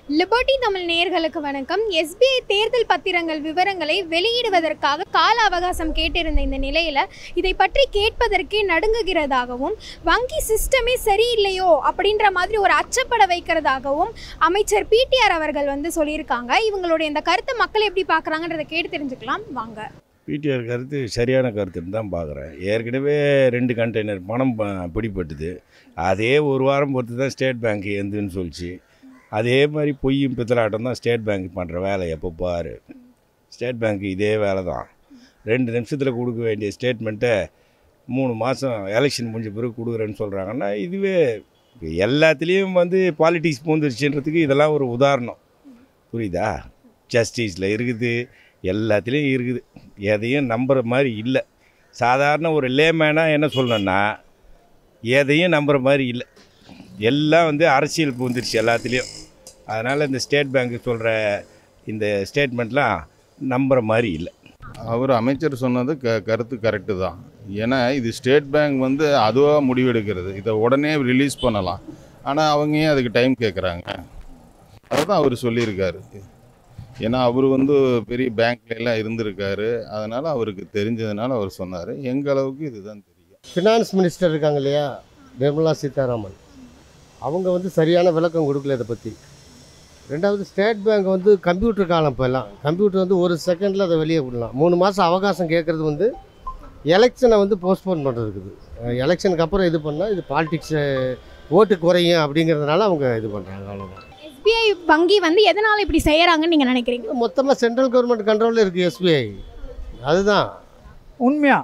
Liberty Tamil நேயர்களுக்கு வணக்கம் SBI தேர்தல் பத்திரங்கள் விவரங்களை வெளியிடுவதற்காக கால அவகாசம் கேட்டிருந்த இந்த நிலையில் இதை பற்றி கேட்பதற்கே நடுங்குகிறதாகவும் வங்கி சிஸ்டமே சரியில்லையோ அப்படின்ற மாதிரி ஒரு அச்சப்பட வைக்கிறதாகவும் அமைச்சர் பிடிஆர் அவர்கள் வந்து சொல்லியிருக்காங்க இவங்களுடைய இந்த கருத்தை மக்கள் எப்படி பார்க்குறாங்கன்றதை கேட்டு தெரிஞ்சுக்கலாம் வாங்க பிடிஆர் கருத்து சரியான கருத்துன்னு தான் பார்க்குறேன் ஏற்கனவே ரெண்டு கண்டெய்னர் பணம் ப- பிடிபட்டுது அதே ஒரு வாரம் பொறுத்து தான் ஸ்டேட் பேங்க் எந்துன்னு சொல்லிச்சு அதே மாதிரி பொய்யும் பித்தலாட்டம் தான் ஸ்டேட் பேங்க் பண்ணுற வேலை எப்போ பாரு ஸ்டேட் பேங்க் இதே வேலை தான் ரெண்டு நிமிஷத்தில் கொடுக்க வேண்டிய ஸ்டேட்மெண்ட்டை மூணு மாதம் எலெக்ஷன் முடிஞ்ச பிறகு கொடுக்குறேன்னு சொல்கிறாங்கன்னா இதுவே இப்ப எல்லாத்துலேயும் வந்து பாலிட்டிக்ஸ் பூந்துருச்சுன்றதுக்கு இதெல்லாம் ஒரு உதாரணம் புரியுதா ஜஸ்டிஸில் இருக்குது எல்லாத்துலேயும் இருக்குது எதையும் நம்புற மாதிரி இல்லை சாதாரண ஒரு லேமேனாக என்ன சொல்லணும்னா எதையும் நம்புற மாதிரி இல்லை எல்லாம் வந்து அரசியல் பூந்துருச்சு எல்லாத்துலேயும் அதனால் இந்த ஸ்டேட் பேங்க் சொல்கிற இந்த ஸ்டேட்மெண்ட்லாம் நம்புற மாதிரி இல்லை அவர் அமைச்சர் சொன்னது க கருத்து கரெக்டு தான் ஏன்னா இது ஸ்டேட் பேங்க் வந்து அதுவாக முடிவெடுக்கிறது இதை உடனே ரிலீஸ் பண்ணலாம் ஆனால் அவங்க ஏன் அதுக்கு டைம் கேட்குறாங்க அதுதான் அவர் சொல்லியிருக்காரு ஏன்னா அவர் வந்து பெரிய பேங்க்ல எல்லாம் இருந்திருக்காரு அதனால் அவருக்கு தெரிஞ்சதுனால அவர் சொன்னார் எங்கள் அளவுக்கு இதுதான் தெரியும் ஃபினான்ஸ் மினிஸ்டர் இருக்காங்க இல்லையா நிர்மலா சீதாராமன் அவங்க வந்து சரியான விளக்கம் கொடுக்கல இதை பற்றி ரெண்டாவது ஸ்டேட் பேங்க் வந்து கம்ப்யூட்டர் காலம் இப்போ எல்லாம் கம்ப்யூட்டர் வந்து ஒரு செகண்டில் அதை வெளியே விடலாம் மூணு மாதம் அவகாசம் கேட்குறது வந்து எலெக்ஷனை வந்து போஸ்ட்போன் பண்ணுறதுக்குது எலெக்ஷனுக்கு அப்புறம் இது பண்ணால் இது பாலிடிக்ஸு ஓட்டு குறையும் அப்படிங்கிறதுனால அவங்க இது பண்ணுறாங்க அவ்வளோதான் எஸ்பிஐ வங்கி வந்து எதனால் இப்படி செய்கிறாங்கன்னு நீங்கள் நினைக்கிறீங்க மொத்தமாக சென்ட்ரல் கவர்மெண்ட் கண்ட்ரோலில் இருக்குது எஸ்பிஐ அதுதான் உண்மையா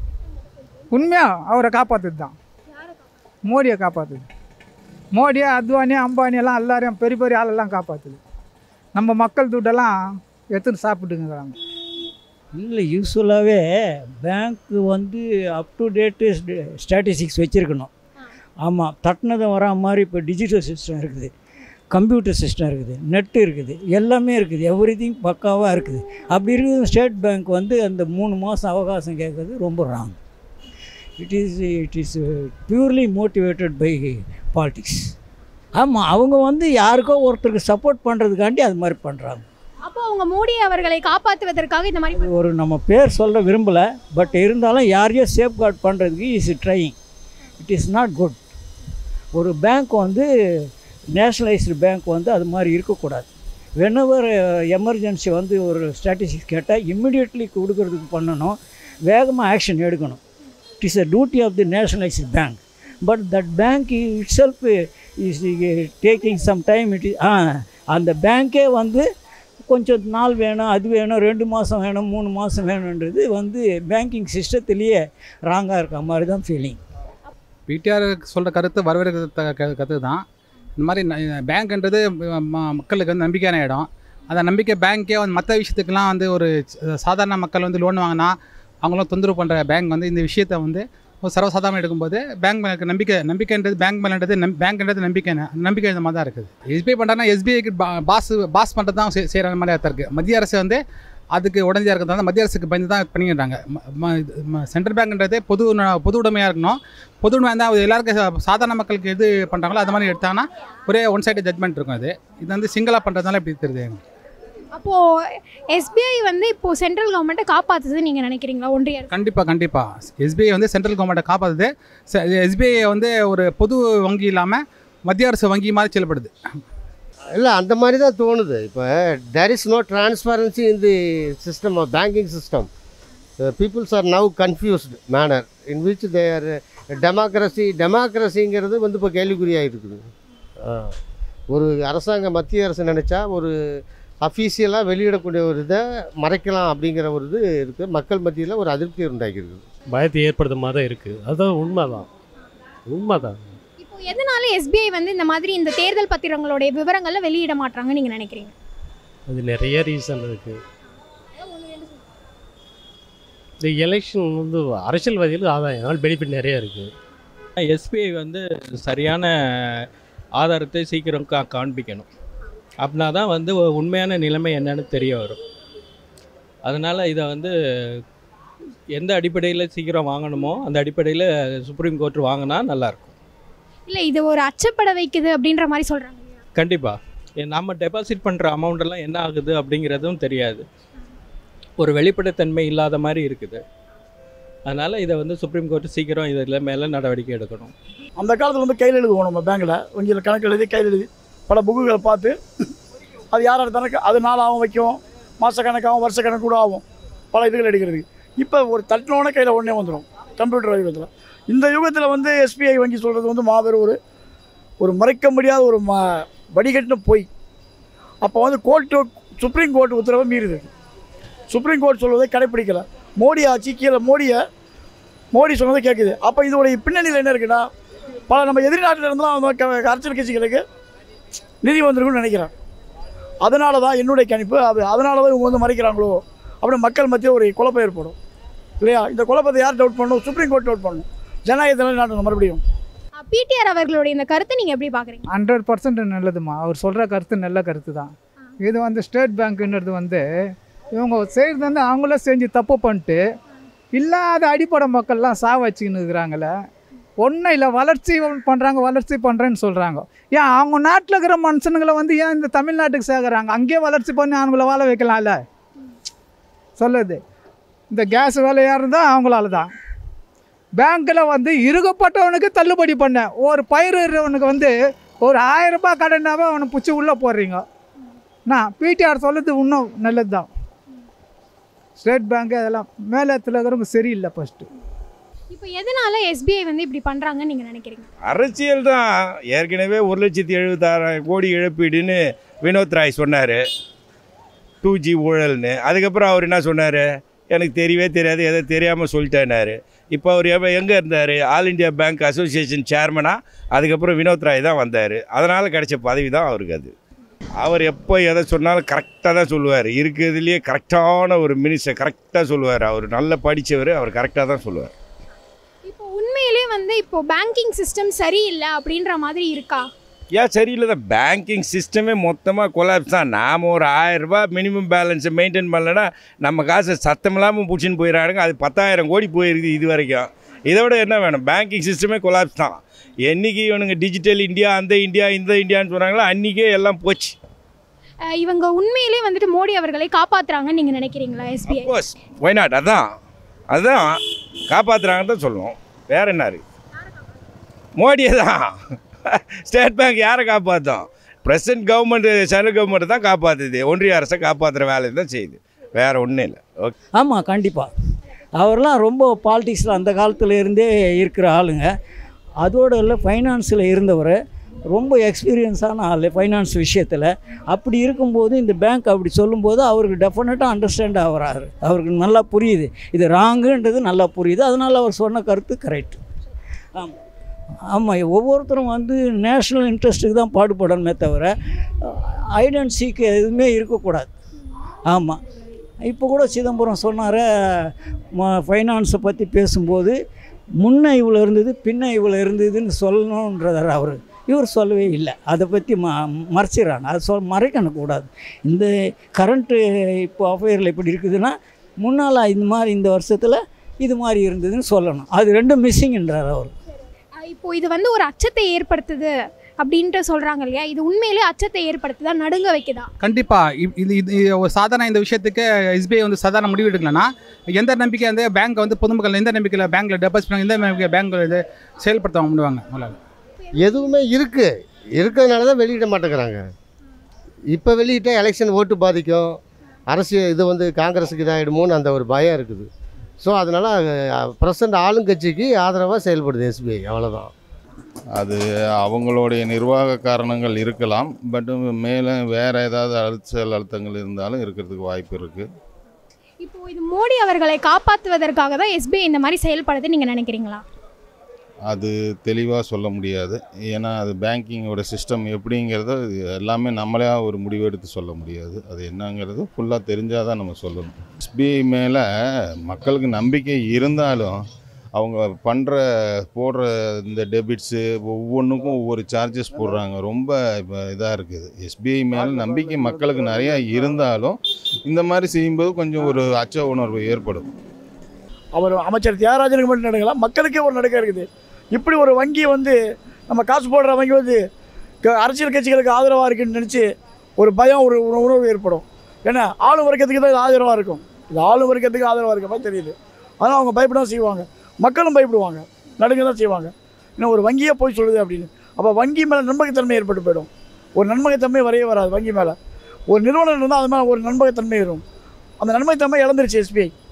உண்மையா அவரை காப்பாற்றுது தான் மோடியை காப்பாற்றுது மோடியை அத்வானி அம்பானி எல்லாம் எல்லாரையும் பெரிய பெரிய ஆளெல்லாம் காப்பாற்றுது நம்ம மக்கள் துட்டெல்லாம் எடுத்துன்னு சாப்பிட்டுங்கிறாங்க இல்லை யூஸ்வலாகவே பேங்க்கு வந்து அப் டு டேட்டு ஸ்டாட்டிஸ்டிக்ஸ் வச்சுருக்கணும் ஆமாம் தட்டினதும் வரா மாதிரி இப்போ டிஜிட்டல் சிஸ்டம் இருக்குது கம்ப்யூட்டர் சிஸ்டம் இருக்குது நெட்டு இருக்குது எல்லாமே இருக்குது எவ்ரி திங் பக்காவாக இருக்குது அப்படி இருக்குது ஸ்டேட் பேங்க் வந்து அந்த மூணு மாதம் அவகாசம் கேட்குறது ரொம்ப wrong it is it is purely motivated by politics ஆமாம் அவங்க வந்து யாருக்கோ ஒருத்தருக்கு சப்போர்ட் பண்ணுறதுக்காண்டி அது மாதிரி பண்ணுறாங்க அப்போ அவங்க மோடி அவர்களை காப்பாற்றுவதற்காக இந்த மாதிரி ஒரு நம்ம பேர் சொல்ல விரும்பலை பட் இருந்தாலும் யாரையோ சேஃப்கார்ட் பண்ணுறதுக்கு is trying it is not good ஒரு பேங்க் வந்து நேஷ்னலைஸ்டு பேங்க் வந்து அது மாதிரி இருக்கக்கூடாது வெனவர் எமர்ஜென்சி வந்து ஒரு ஸ்டாட்டிஸ்டிக்ஸ் கேட்டால் இம்மிடியட்லி கொடுக்கறதுக்கு பண்ணணும் வேகமாக ஆக்ஷன் எடுக்கணும் it is a duty of the nationalised bank but that bank itself is taking some time it is ah அந்த பேங்க்கே வந்து கொஞ்சம் நாள் வேணும் அது வேணும் ரெண்டு மாதம் வேணும் மூணு மாதம் வேணுன்றது வந்து பேங்கிங் சிஸ்டத்துலேயே ராங்காக இருக்க மாதிரி தான் ஃபீலிங் பிடிஆர் சொல்கிற கருத்து வரவேற்க கருத்து தான் இந்த மாதிரி ந- பேங்க்ன்றது ம- மக்களுக்கு வந்து நம்பிக்கையான இடம் அந்த நம்பிக்கை பேங்க்கே வந்து மற்ற விஷயத்துக்கெல்லாம் வந்து ஒரு ச- சாதாரண மக்கள் வந்து லோன் வாங்கினா அவங்களும் தொந்தரவு பண்ணுற பேங்க் வந்து இந்த விஷயத்தை வந்து ஒரு சர்வசாதாரணம் எடுக்கும்போது பேங்க் மேலே நம்பிக்கை நம்பிக்கைன்றது பேங்க் மேலேன்றது நம் பேங்க்ன்றது நம்பிக்கை நம்பிக்கை இந்த மாதிரி தான் இருக்குது எஸ்பிஐ பண்ணுறாங்கன்னா எஸ்பிஐக்கு பாஸ் பாஸ் பண்ணுறது தான் செய்- செய்கிற மாதிரி தான் இருக்குது மத்திய அரசு வந்து அதுக்கு உடஞ்சியாக இருக்கிறதால மத்திய அரசுக்கு பயந்து தான் பண்ணிடுறாங்க சென்ட்ரல் பேங்க்ன்றது பொது ந- பொது உடைமையாக இருக்கணும் பொது உடைமை இருந்தால் எல்லாருக்கும் சா- சாதாரண மக்களுக்கு எது பண்ணுறாங்களோ அது மாதிரி எடுத்தாங்கன்னா ஒரே ஒன் சைடு ஜட்மெண்ட் இருக்கும் அது இது வந்து சிங்கிளாக பண்ணுறதுனால இப்படி தெரியுது எனக்கு. அப்போது எஸ்பிஐ வந்து இப்போ சென்ட்ரல் கவர்மெண்ட்டை காப்பாற்றுது நீங்கள் நினைக்கிறீங்களா ஒன்றிய அரசு கண்டிப்பாக கண்டிப்பாக எஸ்பிஐ வந்து சென்ட்ரல் கவர்மெண்ட்டை காப்பாற்றுது எஸ்பிஐ வந்து ஒரு பொது வங்கி இல்லாமல் மத்திய அரசு வங்கி மாதிரி செயல்படுது இல்லை அந்த மாதிரி தான் தோணுது இப்போ there is no transparency in the system of banking system peoples are now confused manner in which there democracy டெமோக்ரஸிங்கிறது வந்து இப்போ கேள்விக்குறியாக இருக்குது ஆ. ஒரு அரசாங்க மத்திய அரசு நினச்சா ஒரு அஃபீஷியலாக வெளியிடக்கூடிய ஒரு இதை மறைக்கலாம் அப்படிங்கிற ஒரு இது இருக்குது மக்கள் மத்தியில் ஒரு அதிருப்தி உண்டாக்கியிருக்குது பயத்தை ஏற்படுத்த மாதிரி தான் இருக்குது அதுதான் உண்மைதான் உண்மைதான் இப்போ எதனால எஸ்பிஐ வந்து இந்த மாதிரி இந்த தேர்தல் பத்திரங்களுடைய விவரங்களை வெளியிட மாட்டாங்கன்னு நீங்கள் நினைக்கிறீங்க அது நிறைய ரீசன் இருக்குது இந்த எலெக்ஷன் வந்து அரசியல்வாதிகளுக்கு ஆதாயம் அதனால் பெனிஃபிட் நிறைய இருக்குது எஸ்பிஐ வந்து சரியான ஆதாரத்தை சீக்கிரம் கா காண்பிக்கணும் அப்படின்னா தான் வந்து ஒ- உண்மையான நிலைமை என்னன்னு தெரிய வரும் அதனால் இதை வந்து எந்த அடிப்படையில் சீக்கிரம் வாங்கணுமோ அந்த அடிப்படையில் சுப்ரீம் கோர்ட் வாங்கினா நல்லாயிருக்கும் இல்லை இது ஒரு அச்சப்பட வைக்குது அப்படின்ற மாதிரி சொல்கிறாங்க கண்டிப்பாக ஏ- நம்ம டெபாசிட் பண்ணுற அமௌண்ட்டெல்லாம் என்ன ஆகுது அப்படிங்கிறதும் தெரியாது ஒரு வெளிப்படைத்தன்மை இல்லாத மாதிரி இருக்குது அதனால் இதை வந்து சுப்ரீம் கோர்ட் சீக்கிரம் இதில் மேலே நடவடிக்கை எடுக்கணும் அந்த காலத்தில் வந்து கையில் எழுதுவோம் நம்ம பேங்க்கில் வங்கியில் கணக்கு எழுதி கையில் எழுதி பல புக்குகளை பார்த்து அது யார் யார் கணக்கு அது நாளாகவும் வைக்கும் மாத கணக்காகும் வருஷ கணக்கு கூட ஆகும் பல இதுகள் எடுக்கிறது இப்போ ஒரு தட்டினோட கையில் உடனே வந்துடும் கம்ப்யூட்டர் யுகத்தில் இந்த யுகத்தில் வந்து எஸ்பிஐ வங்கி சொல்கிறது வந்து மாபெரும் ஒரு ஒரு மறைக்க முடியாத ஒரு ம வடிகட்டின பொய் அப்போ வந்து கோர்ட்டு சுப்ரீம் கோர்ட் உத்தரவை மீறுது சுப்ரீம் கோர்ட் சொல்வதை கடைப்பிடிக்கல மோடி ஆட்சி கீழே மோடியை மோடி சொன்னதை கேட்குது அப்போ இதோடைய பின்னணியில் என்ன இருக்குன்னா பல நம்ம எதிரி நாட்டில் இருந்தாலும் அந்த க- அரசியல் கட்சிகளுக்கு நிதி வந்திருக்கும்னு நினைக்கிறேன் அதனால தான் என்னுடைய கணிப்பு அது அதனால தான் இவங்க வந்து மறைக்கிறாங்களோ அப்படி மக்கள் மத்தியில் ஒரு குழப்பம் ஏற்படும் இல்லையா இந்த குழப்பத்தை யார் டவுட் பண்ணணும் சுப்ரீம் கோர்ட் டவுட் பண்ணணும் ஜனநாயகத்தில் நாட்டணும் மறுபடியும் பிடிஆர் அவர்களுடைய இந்த கருத்தை நீங்க எப்படி பாக்குறீங்க ஹண்ட்ரட் பர்சன்ட் நல்லதுமா அவர் சொல்கிற கருத்து நல்ல கருத்து தான் இது வந்து ஸ்டேட் பேங்க்குன்றது வந்து இவங்க செய்கிறது வந்து அவங்களே செஞ்சு தப்பு பண்ணிட்டு இல்லாத அடிப்படை மக்கள்லாம் சா வச்சுக்கின்னு இருக்கிறாங்களே ஒன்றும் இல்லை வளர்ச்சி பண்ணுறாங்க வளர்ச்சி பண்ணுறேன்னு சொல்கிறாங்க ஏன் அவங்க நாட்டில் இருக்கிற மனுஷனுங்களை வந்து ஏன் இந்த தமிழ்நாட்டுக்கு சேர்க்குறாங்க அங்கேயே வளர்ச்சி பண்ணி அவங்கள வாழ வைக்கலாம்ல சொல்லுது இந்த கேஸ் விலை ஏறுறதா அவங்களால தான் பேங்க்கில் வந்து இருக்கப்பட்டவனுக்கு தள்ளுபடி பண்ண ஒரு பயிரிடுறவனுக்கு வந்து ஒரு ஆயிரம் ரூபாய் கடனாவே அவனை பிடிச்சி உள்ளே போடுறீங்க நான் பிடிஆர் சொல்லுது இன்னும் நல்லது தான் ஸ்டேட் பேங்க்கு அதெல்லாம் மேலத்தில் இருக்கிறவங்க சரியில்லை ஃபஸ்ட்டு இப்போ எதனால எஸ்பிஐ வந்து இப்படி பண்றாங்கன்னு நீங்க நினைக்கிறீங்க அரசியல் தான் ஏற்கனவே ஒரு லட்சத்தி எழுபத்தாறாயிரம் கோடி இழப்பீடுன்னு வினோத் ராய் சொன்னார் டூ ஜி ஊழல்னு அதுக்கப்புறம் அவர் என்ன சொன்னார் எனக்கு தெரியவே தெரியாது எதை தெரியாமல் சொல்லிட்டேனாரு இப்போ அவர் எப்போ எங்கே இருந்தார் ஆல் இந்தியா பேங்க் அசோசியேஷன் சேர்மனாக அதுக்கப்புறம் வினோத் ராய் தான் வந்தார் அதனால் கிடைச்ச பதவி தான் அவருக்கு அது அவர் எப்போ எதை சொன்னாலும் கரெக்டாக தான் சொல்லுவார் இருக்கிறதுலையே கரெக்டான ஒரு மினிஸ்டர் கரெக்டாக சொல்லுவார் அவர் நல்லா படித்தவர் அவர் கரெக்டாக தான் சொல்லுவார் இப்போ உண்மையிலே வந்து இப்போ பேங்கிங் சிஸ்டம் சரியில்லை அப்படின்ற மாதிரி இருக்கா ஏன் சரியில்லை தான் பேங்கிங் சிஸ்டமே மொத்தமாக கொலாப்ஸ் தான் நாம் ஒரு ஆயிரரூபா மினிமம் பேலன்ஸை மெயின்டைன் பண்ணலன்னா நம்ம காசை சத்தம் இல்லாமல் பிடிச்சின்னு போயிடறாங்க அது பத்தாயிரம் கோடி போயிருக்கு இது வரைக்கும் இதை விட என்ன வேணும் பேங்கிங் சிஸ்டமே கொலாப்ஸ் தான் என்னைக்கு இவனுங்க டிஜிட்டல் இந்தியா அந்த இந்தியா இந்த இந்தியான்னு சொன்னாங்களோ அன்றைக்கே எல்லாம் போச்சு அஹ் இவங்க உண்மையிலே வந்துட்டு மோடி அவர்களை காப்பாத்துறாங்கன்னு நீங்க நினைக்கிறீங்களா எஸ்பிஐ கோர்ஸ் ஒய்நாட் அதான் அதுதான் காப்பாற்றுறாங்கன்னு தான் சொல்லுவோம் வேற என்ன இருக்கு மோடியை தான் ஸ்டேட் பேங்க் யாரை காப்பாற்றும் பிரசன்ட் கவர்மெண்ட் சென்ட்ரல் கவர்மெண்ட் தான் காப்பாற்றுது ஒன்றிய அரசை காப்பாற்றுற வேலையை தான் செய்யுது வேற ஒன்றும் இல்லை ஓகே ஆமாம் கண்டிப்பாக அவர்லாம் ரொம்ப பாலிடிக்ஸில் அந்த காலத்துல இருந்தே இருக்கிற ஆளுங்க அதோடு இல்லை ஃபைனான்ஸில் இருந்தவர் ரொம்ப எக்ஸ்பீரியன்ஸான ஆள் ஃபைனான்ஸ் விஷயத்தில் அப்படி இருக்கும்போது இந்த பேங்க் அப்படி சொல்லும்போது அவருக்கு டெஃபினட்டாக அண்டர்ஸ்டாண்ட் ஆகிறாரு அவருக்கு நல்லா புரியுது இது ராங்குன்றது நல்லா புரியுது அதனால் அவர் சொன்ன கருத்து கரெக்ட் ஆமாம் ஆமாம் ஒவ்வொருத்தரும் வந்து நேஷ்னல் இன்ட்ரெஸ்ட்டுக்கு தான் பாடுபடணுமே தவிர ஐடென்சிக்கு எதுவுமே இருக்கக்கூடாது ஆமாம் இப்போ கூட சிதம்பரம் சொன்னார் ஃபைனான்ஸை பற்றி பேசும்போது முன்ன இவ்வளோ இருந்தது பின்ன இவ்வளோ இருந்ததுன்னு சொல்லணுன்றார் அவர் இவர் சொல்லவே இல்லை அதை பற்றி ம மறைச்சிடறாங்க அதை சொல் மறைக்கணும் கூடாது இந்த கரண்ட்டு இப்போ அஃபேரில் இப்படி இருக்குதுன்னா முன்னால் இந்த மாதிரி இந்த வருஷத்தில் இது மாதிரி இருந்ததுன்னு சொல்லணும் அது ரெண்டும் மிஸ்ஸிங்ன்றார் அவர் அஹ் இப்போ இது வந்து ஒரு அச்சத்தை ஏற்படுத்துது அப்படின்ட்டு சொல்றாங்க இல்லையா இது உண்மையிலே அச்சத்தை ஏற்படுத்துதா நடுங்க வைக்குதா கண்டிப்பாக இது இது இது ஒரு சாதாரண இந்த விஷயத்துக்கு எஸ்பிஐ வந்து சாதாரண முடிவு எடுக்கலன்னா எந்த நம்பிக்கை வந்து பேங்க் வந்து பொதுமக்கள் எந்த நம்பிக்கையில் பேங்க்கில் டெபாசிட் பண்ணாங்க எந்த நம்பிக்கை பேங்க் இது செயல்படுத்த முடிவாங்க முதல்ல எதுவுமே இருக்குது இருக்கிறதுனால தான் வெளியிட மாட்டேங்கிறாங்க இப்போ வெளியிட்டா எலெக்ஷன் ஓட்டு பாதிக்கும் அரசியல் இது வந்து காங்கிரஸுக்கு இதாகிடுமோன்னு அந்த ஒரு பயம் இருக்குது ஸோ அதனால் ப்ரெசண்ட் ஆளுங்கட்சிக்கு ஆதரவாக செயல்படுது எஸ்பிஐ அவ்வளோதான் அது அவங்களுடைய நிர்வாக காரணங்கள் இருக்கலாம் பட் மேலே வேறு ஏதாவது அரசியல் அழுத்தங்கள் இருந்தாலும் இருக்கிறதுக்கு வாய்ப்பு இருக்குது இப்போ இது மோடி அவர்களை காப்பாற்றுவதற்காக தான் எஸ்பிஐ இந்த மாதிரி செயல்படுது நீங்க நினைக்கிறீங்களா அது தெளிவாக சொல்ல முடியாது ஏன்னா அது பேங்கிங்கோட சிஸ்டம் எப்படிங்கிறத எல்லாமே நம்மளே ஒரு முடிவெடுத்து சொல்ல முடியாது அது என்னங்கிறது ஃபுல்லாக தெரிஞ்சால் தான் நம்ம சொல்லணும் எஸ்பிஐ மேலே மக்களுக்கு நம்பிக்கை இருந்தாலும் அவங்க பண்ணுற போடுற இந்த டெபிட்ஸு ஒவ்வொன்றுக்கும் ஒவ்வொரு சார்ஜஸ் போடுறாங்க ரொம்ப இப்போ இதாக இருக்குது எஸ்பிஐ மேலே நம்பிக்கை மக்களுக்கு நிறையா இருந்தாலும் இந்த மாதிரி செய்யும்போது கொஞ்சம் ஒரு அச்ச உணர்வு ஏற்படும் அவர் அமைச்சர் தியாகராஜனுக்கு மட்டும் நடக்கலாம் மக்களுக்கே ஒரு நடக்க இருக்குது இப்படி ஒரு வங்கி வந்து நம்ம காசு போடுற வங்கி வந்து க- அரசியல் கட்சிகளுக்கு ஆதரவாக இருக்குன்னு நினச்சி ஒரு பயம் ஒரு உண- உணர்வு ஏற்படும் ஏன்னா ஆளும் வர்க்கத்துக்கு தான் இது ஆதரவாக இருக்கும் இது ஆளும் வர்க்கத்துக்கு ஆதரவாக இருக்க மாதிரி தெரியுது அதனால் அவங்க பயப்பட தான் செய்வாங்க மக்களும் பயப்படுவாங்க நடுங்க தான் செய்வாங்க இன்னும் ஒரு வங்கியே போய் சொல்லுது அப்படின்னு அப்போ வங்கி மேலே நம்பகத்தன்மை ஏற்பட்டு போயிடும் ஒரு நம்பகத்தன்மை வரைய வராது வங்கி மேலே ஒரு நிறுவனம் இருந்தால் அது மேலே ஒரு நம்பகத்தன்மை வரும் அந்த நன்மைத்தன்மை இழந்துருச்சு எஸ்பிஐ